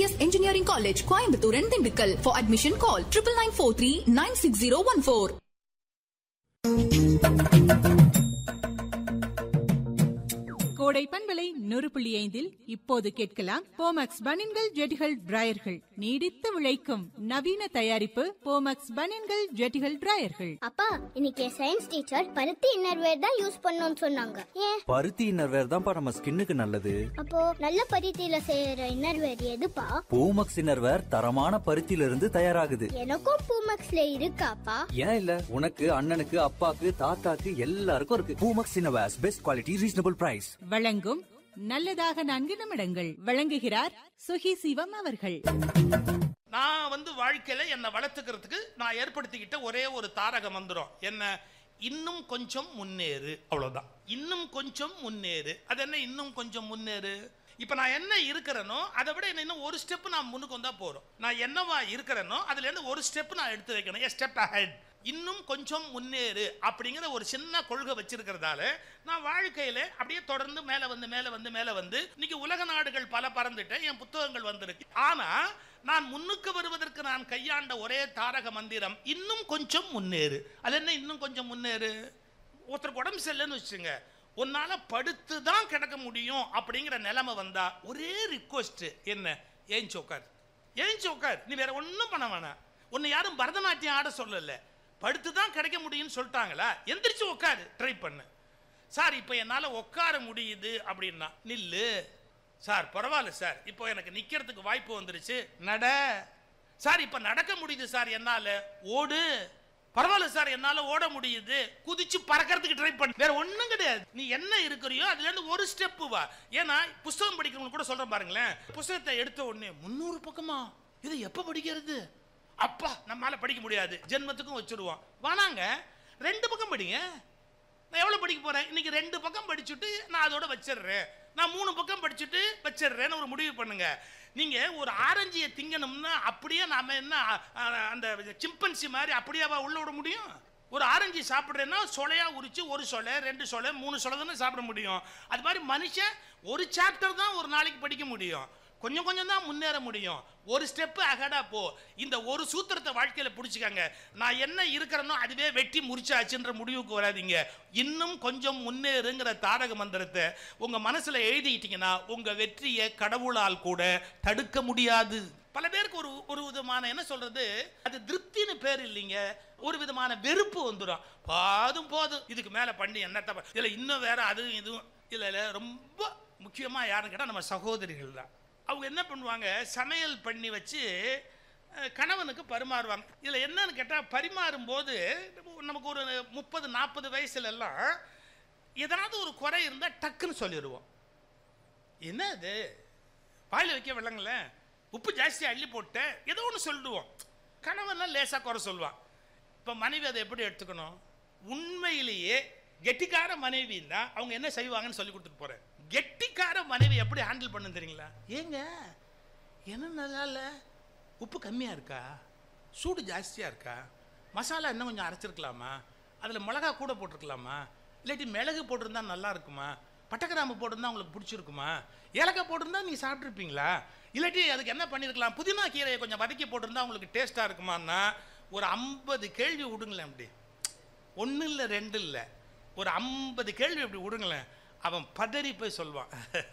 engineers engineering college Coimbatore and Dindigul for admission call triple nine four three nine six zero one four கோடை பண்பலை நூறு புள்ளி ஐந்தில் இப்போது கேட்கலாம் போமக்ஸ் பனின்கள் ஜெட்டிகள் டிராயர்கள் நீடித்து உழைக்கும் நவீன தயாரிப்பு போமக்ஸ் பனின்கள் ஜெட்டிகள் டிராயர்கள் அப்பா இன்னைக்கு சயின்ஸ் டீச்சர் பருத்தி இன்னர்வேர் தான் யூஸ் பண்ணணும்னு சொன்னாங்க ஏன் பருத்தி இன்னர்வேர் தான்ப்பா நம்ம ஸ்கின்னுக்கு நல்லது அப்போ நல்ல பருத்தியில செய்யற இன்னர்வேர் எதுப்பா பூமக்ஸ் இன்னர்வேர் தரமான பருத்தியில இருந்து தயாராகுது எனக்கும் பூமக்ஸ்ல இருக்காப்பா ஏன் இல்ல உனக்கு அண்ணனுக்கு அப்பாக்கு தாத்தாக்கு எல்லாருக்கும் இருக்கு Poomex innerwears best quality reasonable price வழங்கும் நல்லதாக நான்கு நிமிடங்கள் வழங்குகிறார் சுகி சிவம் அவர்கள் நான் வந்து வாழ்க்கையில என்னை வளர்த்துக்கிறதுக்கு நான் ஏற்படுத்திக்கிட்ட ஒரே ஒரு தாரக மந்திரம் என்ன இன்னும் கொஞ்சம் முன்னேறு அவ்வளவுதான் இன்னும் கொஞ்சம் முன்னேறு அது என்ன இன்னும் கொஞ்சம் முன்னேறு இப்ப நான் என்ன இருக்கிறேனோ அதை விட என்ன இன்னும் ஒரு ஸ்டெப் நான் முன்னுக்கு வந்தா போறோம் நான் என்னவா இருக்கிறேனோ அதுல இருந்து ஒரு ஸ்டெப் நான் எடுத்து வைக்கணும் ஏ ஸ்டெப் அஹெட் இன்னும் கொஞ்சம் முன்னேறு அப்படிங்கிற ஒரு சின்ன கொள்கை வச்சிருக்கிறதால நான் வாழ்க்கையில அப்படியே தொடர்ந்து மேல வந்து மேல வந்து மேல வந்து இன்னைக்கு உலக நாடுகள் பல பறந்துட்டேன் என் புத்தகங்கள் வந்திருக்கு ஆனா நான் முன்னுக்கு வருவதற்கு நான் கையாண்ட ஒரே தாரக மந்திரம் இன்னும் கொஞ்சம் முன்னேறு அது என்ன இன்னும் கொஞ்சம் முன்னேறு ஒருத்தருக்கு உடம்பு சரியில்லைன்னு வச்சுங்க உன்னால படுத்து தான் கிடக்க முடியும் அப்படிங்கிற நிலைமை வந்தா ஒரே ரிக்வஸ்ட் என்ன ஏஞ்சி உட்கார் ஏஞ்சி உட்கார் நீ வேற ஒன்றும் பண்ண வேணாம் உன்னை யாரும் பரதநாட்டியம் ஆட சொல்லல படுத்து தான் கிடைக்க முடியும்னு சொல்லிட்டாங்களா எந்திரிச்சு உட்காரு ட்ரை பண்ணு சார் இப்போ என்னால் உட்கார முடியுது அப்படின்னா நில்லு சார் பரவாயில்ல சார் இப்போ எனக்கு நிற்கிறதுக்கு வாய்ப்பு வந்துருச்சு நட சார் இப்போ நடக்க முடியுது சார் என்னால் ஓடு பரவாயில்ல சார் என்னால ஓட முடியுது குதிச்சு பறக்கிறதுக்கு ட்ரை பண்ணு வேற ஒண்ணும் கிடையாது நீ என்ன இருக்கிறியோ அதுல இருந்து ஒரு ஸ்டெப் வா ஏன்னா புஸ்தகம் படிக்கிறவங்க கூட சொல்றேன் பாருங்களேன் புஸ்தகத்தை எடுத்த உடனே முந்நூறு பக்கமா இது எப்ப படிக்கிறது அப்பா நம்மால படிக்க முடியாது ஜென்மத்துக்கும் வச்சிருவோம் வானாங்க ரெண்டு பக்கம் படிங்க நான் எவ்வளவு படிக்க போறேன் இன்னைக்கு ரெண்டு பக்கம் படிச்சுட்டு நான் அதோட வச்சிடுறேன் நான் மூணு பக்கம் படிச்சுட்டு வச்சிடுறேன்னு ஒரு முடிவு பண்ணுங்க நீங்க ஒரு ஆரஞ்சியை திங்கணும்னா அப்படியே நாம என்ன அ, அ, அந்த சிம்பன்சி மாதிரி அப்படியேவா உள்ள விட முடியும் ஒரு ஆரஞ்சு சாப்பிட்றேன்னா சொலையா உரிச்சு ஒரு சொலை ரெண்டு சொலை மூணு சொலை தானே சாப்பிட முடியும் அது மாதிரி மனுஷன் ஒரு சாப்டர் தான் ஒரு நாளைக்கு படிக்க முடியும் கொஞ்சம் கொஞ்சம் தான் முன்னேற முடியும் ஒரு ஸ்டெப் அகடா போ இந்த ஒரு சூத்திரத்தை வாழ்க்கையில பிடிச்சிக்கங்க நான் என்ன இருக்கிறேனோ அதுவே வெட்டி முறிச்சாச்சுன்ற முடிவுக்கு வராதீங்க இன்னும் கொஞ்சம் முன்னேறுங்கிற தாரக மந்திரத்தை உங்க மனசுல எழுதிக்கிட்டீங்கன்னா உங்க வெற்றியை கடவுளால் கூட தடுக்க முடியாது பல பேருக்கு ஒரு ஒரு விதமான என்ன சொல்றது அது திருப்தின்னு பேர் இல்லைங்க ஒரு விதமான வெறுப்பு வந்துடும் பாதும் போதும் இதுக்கு மேல பண்ணி என்னத்த ப- இதுல இன்னும் வேற அதுவும் இதுவும் இல்ல இல்ல ரொம்ப முக்கியமா யாருன்னு கேட்டா நம்ம சகோதரிகள் தான் அவங்க என்ன பண்ணுவாங்க சமையல் பண்ணி வச்சு அஹ், கணவனுக்கு பரிமாறுவாங்க இதில் என்னன்னு கேட்டால் பரிமாறும் போது நமக்கு ஒரு முப்பது நாற்பது வயசுல எல்லாம் ஏதாவது ஒரு குறை இருந்தால் டக்குன்னு சொல்லிடுவோம் என்ன அது வாயில் வைக்க விளங்களேன் உப்பு ஜாஸ்தி அள்ளி போட்டேன் ஏதோ ஒன்று சொல்லிடுவோம் கணவன்லாம் லேசாக குறை சொல்லுவான் இப்போ மனைவி அதை எப்படி எடுத்துக்கணும் உண்மையிலேயே கெட்டிக்கார மனைவின்னா அவங்க என்ன செய்வாங்கன்னு சொல்லி கொடுத்துட்டு போறேன் கெட்டிக்கார மனைவி எப்படி ஹேண்டில் பண்ணு தெரியுங்களா ஏங்க என்ன நல்லா இல்லை உப்பு கம்மியாக இருக்கா சூடு ஜாஸ்தியாக இருக்கா மசாலா இன்னும் கொஞ்சம் அரைச்சிருக்கலாமா அதில் மிளகா கூட போட்டிருக்கலாமா இல்லாட்டி மிளகு போட்டிருந்தா நல்லா இருக்குமா பட்டைக்கிராம்பு போட்டிருந்தா உங்களுக்கு பிடிச்சிருக்குமா ஏலக்காய் போட்டிருந்தா நீங்கள் சாப்பிட்ருப்பீங்களா இல்லாட்டி அதுக்கு என்ன பண்ணியிருக்கலாம் புதினா கீரையை கொஞ்சம் வதக்கி போட்டிருந்தா உங்களுக்கு டேஸ்ட்டாக இருக்குமான்னா ஒரு ஐம்பது கேள்வி விடுங்களேன் அப்படி ஒன்றும் இல்லை ரெண்டு இல்லை ஒரு ஐம்பது கேள்வி அப்படி விடுங்களேன் அவன் பதறி போய் சொல்வான்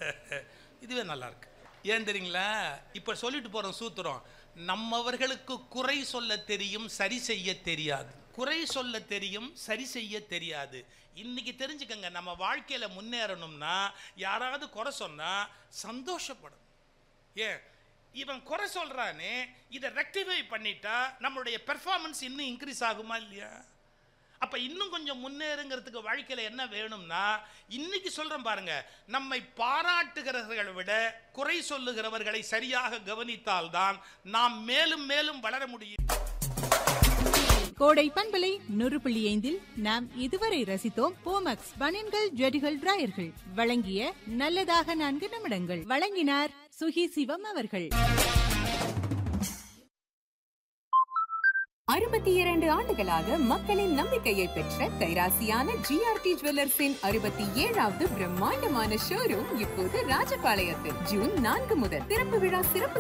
இதுவே நல்லா இருக்கு ஏன் தெரியுங்களா இப்போ சொல்லிட்டு போகிறோம் சூத்திரம் நம்மவர்களுக்கு குறை சொல்ல தெரியும் சரி செய்ய தெரியாது குறை சொல்ல தெரியும் சரி செய்ய தெரியாது இன்னைக்கு தெரிஞ்சுக்கங்க நம்ம வாழ்க்கையில முன்னேறணும்னா யாராவது குறை சொன்னா சந்தோஷப்படும் ஏன் இவன் குறை சொல்றானே இதை ரெக்டிஃபை பண்ணிட்டா நம்மளுடைய பெர்ஃபார்மன்ஸ் இன்னும் இன்க்ரீஸ் ஆகுமா இல்லையா அப்ப இன்னும் கொஞ்சம் முன்னேறுங்கிறதுக்கு வாழ்க்கையில என்ன வேணும்னா இன்னைக்கு சொல்றேன் பாருங்க நம்மை பாராட்டுகிறவர்களை விட குறை சொல்லுகிறவர்களை சரியாக கவனித்தால்தான் நாம் மேலும் மேலும் வளர முடியும் கோடை பண்பலை நூறு புள்ளி ஐந்தில் நாம் இதுவரை ரசித்தோம் போமக்ஸ் பனின்கள் ஜெட்டிகள் டிராயர்கள் வழங்கிய நல்லதாக நான்கு நிமிடங்கள் வழங்கினார் சுகி சிவம் அவர்கள் அறுபத்தி இரண்டு ஆண்டுகளாக மக்களின் நம்பிக்கையை பெற்ற கைராசியான ஜிஆர்டி ஜுவல்லர்ஸின் அறுபத்தி ஏழாவது பிரம்மாண்டமான ஷோரூம் இப்போது ராஜபாளையத்தில் ஜூன் நான்கு முதல் திறப்பு விழா சிறப்பு